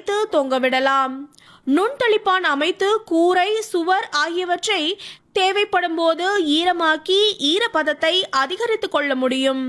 அமைத்து தொங்கவிடலாம் நுண்தளிப்பான் அமைத்து கூரை சுவர் ஆகியவற்றை தேவைப்படும் போது ஈரமாக்கி ஈரப்பதத்தை அதிகரித்துக் கொள்ள முடியும்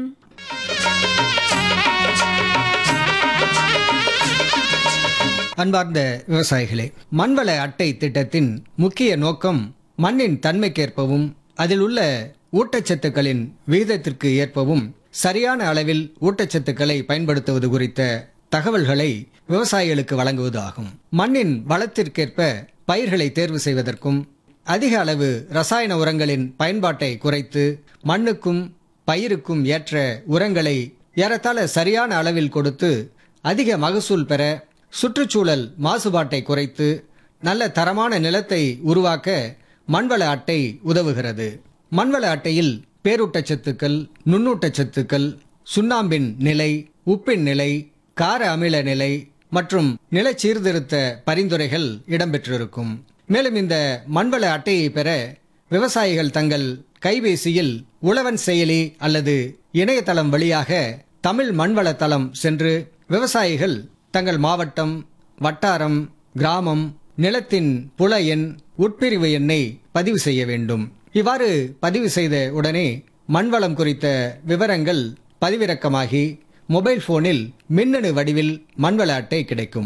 அன்பார்ந்த விவசாயிகளே மண்வள அட்டை திட்டத்தின் முக்கிய நோக்கம் மண்ணின் தன்மைக்கேற்பவும் அதில் உள்ள ஊட்டச்சத்துக்களின் விகிதத்திற்கு ஏற்பவும் சரியான அளவில் ஊட்டச்சத்துக்களை பயன்படுத்துவது குறித்த தகவல்களை விவசாயிகளுக்கு வழங்குவது ஆகும் மண்ணின் வளத்திற்கேற்ப பயிர்களை தேர்வு செய்வதற்கும் அதிக அளவு ரசாயன உரங்களின் பயன்பாட்டை குறைத்து மண்ணுக்கும் பயிருக்கும் ஏற்ற உரங்களை ஏறத்தாழ சரியான அளவில் கொடுத்து அதிக மகசூல் பெற சுற்றுச்சூழல் மாசுபாட்டை குறைத்து நல்ல தரமான நிலத்தை உருவாக்க மண்வள அட்டை உதவுகிறது மண்வள அட்டையில் பேரூட்டச்சத்துக்கள் நுண்ணூட்டச்சத்துக்கள் சுண்ணாம்பின் நிலை உப்பின் நிலை கார அமில நிலை மற்றும் நில சீர்திருத்த பரிந்துரைகள் இடம்பெற்றிருக்கும் மேலும் இந்த மண்வள அட்டையை பெற விவசாயிகள் தங்கள் கைபேசியில் உழவன் செயலி அல்லது இணையதளம் வழியாக தமிழ் மண்வள தளம் சென்று விவசாயிகள் தங்கள் மாவட்டம் வட்டாரம் கிராமம் நிலத்தின் புல எண் உட்பிரிவு எண்ணை பதிவு செய்ய வேண்டும் இவ்வாறு பதிவு செய்த உடனே மண்வளம் குறித்த விவரங்கள் பதிவிறக்கமாகி மொபைல் போனில் மின்னணு வடிவில் மண்வள அட்டை கிடைக்கும்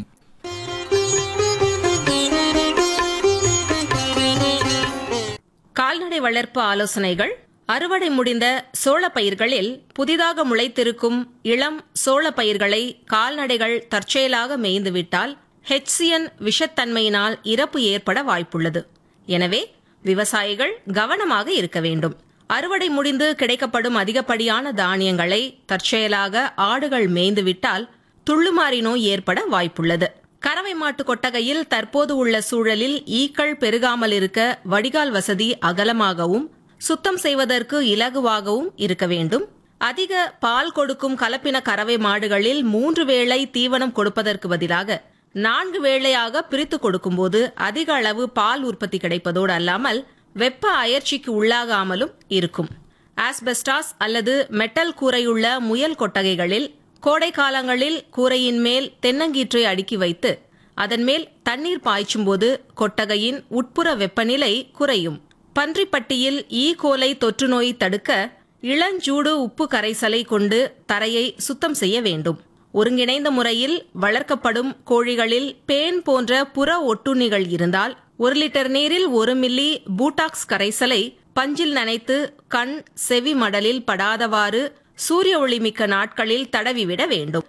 கால்நடை வளர்ப்பு ஆலோசனைகள் அறுவடை முடிந்த சோள பயிர்களில் புதிதாக முளைத்திருக்கும் இளம் சோள பயிர்களை கால்நடைகள் தற்செயலாக மேய்ந்துவிட்டால் ஹெச்சியன் விஷத்தன்மையினால் இறப்பு ஏற்பட வாய்ப்புள்ளது எனவே விவசாயிகள் கவனமாக இருக்க வேண்டும் அறுவடை முடிந்து கிடைக்கப்படும் அதிகப்படியான தானியங்களை தற்செயலாக ஆடுகள் மேய்ந்துவிட்டால் துள்ளுமாறி நோய் ஏற்பட வாய்ப்புள்ளது கறவை மாட்டு கொட்டகையில் தற்போது உள்ள சூழலில் ஈக்கள் பெருகாமல் இருக்க வடிகால் வசதி அகலமாகவும் சுத்தம் செய்வதற்கு இலகுவாகவும் இருக்க வேண்டும் அதிக பால் கொடுக்கும் கலப்பின கறவை மாடுகளில் மூன்று வேளை தீவனம் கொடுப்பதற்கு பதிலாக நான்கு வேளையாக பிரித்து கொடுக்கும்போது அதிக அளவு பால் உற்பத்தி கிடைப்பதோடு அல்லாமல் வெப்ப அயற்சிக்கு உள்ளாகாமலும் இருக்கும் ஆஸ்பெஸ்டாஸ் அல்லது மெட்டல் கூரையுள்ள முயல் கொட்டகைகளில் கோடை காலங்களில் கூரையின் மேல் தென்னங்கீற்றை அடுக்கி வைத்து அதன் மேல் தண்ணீர் பாய்ச்சும்போது கொட்டகையின் உட்புற வெப்பநிலை குறையும் பன்றிப்பட்டியில் ஈ கோலை தொற்று நோய் தடுக்க இளஞ்சூடு உப்பு கரைசலை கொண்டு தரையை சுத்தம் செய்ய வேண்டும் ஒருங்கிணைந்த முறையில் வளர்க்கப்படும் கோழிகளில் பேன் போன்ற புற ஒட்டுண்ணிகள் இருந்தால் ஒரு லிட்டர் நீரில் ஒரு மில்லி பூட்டாக்ஸ் கரைசலை பஞ்சில் நனைத்து கண் செவி மடலில் படாதவாறு சூரிய ஒளிமிக்க நாட்களில் தடவிவிட வேண்டும்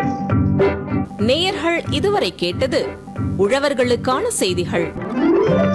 நேயர்கள் இதுவரை கேட்டது உழவர்களுக்கான செய்திகள்